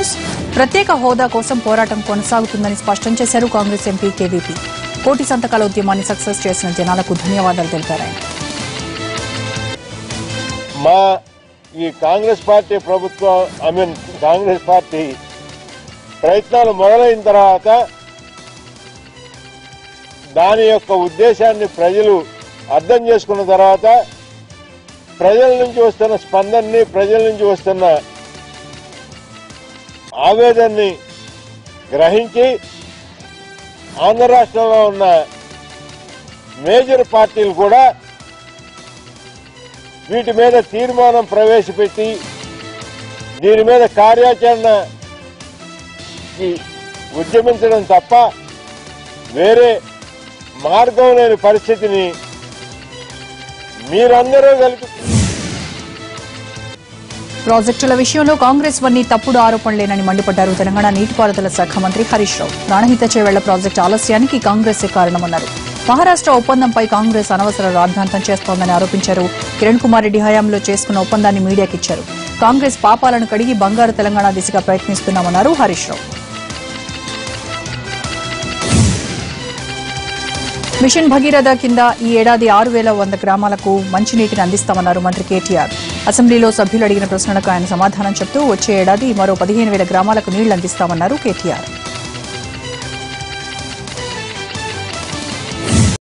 news ప్రత్యేక హోదా కోసం పోరాటం కొనసాగుతుందని స్పష్టం చేశారు కాంగ్రెస్ ఎంపీ కేవీపీ కోటి సంతకాల ఉద్యమాన్ని సక్సెస్ చేసిన జనాలకు ధన్యవాదాలు తెలిపారు ఆయన మా ఈ కాంగ్రెస్ పార్టీ ప్రభుత్వం ఐ మీన్ కాంగ్రెస్ పార్టీ ప్రయత్నాలు మొదలైన తర్వాత దాని యొక్క ఉద్దేశాన్ని ప్రజలు అర్థం చేసుకున్న తర్వాత ప్రజల నుంచి వస్తున్న స్పందనని ప్రజల నుంచి వస్తున్న ఆవేదనని గ్రహించి ఆంధ్ర రాష్ట్రంలో ఉన్న మేజర్ పార్టీలు కూడా వీటి మీద తీర్మానం ప్రవేశపెట్టి దీని మీద కార్యాచరణ ఉద్యమించడం తప్ప వేరే మార్గం లేని పరిస్థితిని మీరందరూ కలిపి ప్రాజెక్టుల విషయంలో కాంగ్రెస్ వన్నీ తప్పుడు ఆరోపణలేనని మండిపడ్డారు తెలంగాణ నీటిపారుదల శాఖ మంత్రి హరీష్ రావు ప్రాణహిత చేవెళ్ల ప్రాజెక్టు ఆలస్యానికి కాంగ్రెసే కారణమన్నారు మహారాష్ట్ర ఒప్పందంపై కాంగ్రెస్ అనవసర రాద్ధాంతం చేస్తోందని ఆరోపించారు కిరణ్ కుమార్ రెడ్డి హయాంలో చేసుకున్న ఒప్పందాన్ని మీడియాకిచ్చారు కాంగ్రెస్ పాపాలను కడిగి బంగారు తెలంగాణ దిశగా ప్రయత్నిస్తున్నామన్నారు హరీష్ రావు మిషన్ భగీరథ కింద ఈ ఏడాది ఆరు వేల వంద గ్రామాలకు మంచినీటిని అందిస్తామన్నారు మంత్రి కేటీఆర్ అసెంబ్లీలో సభ్యులు అడిగిన ప్రశ్నలకు ఆయన సమాధానం చెప్తూ వచ్చే ఏడాది మరో పదిహేను వేల గ్రామాలకు నీళ్లు అందిస్తామన్నారు కేటీఆర్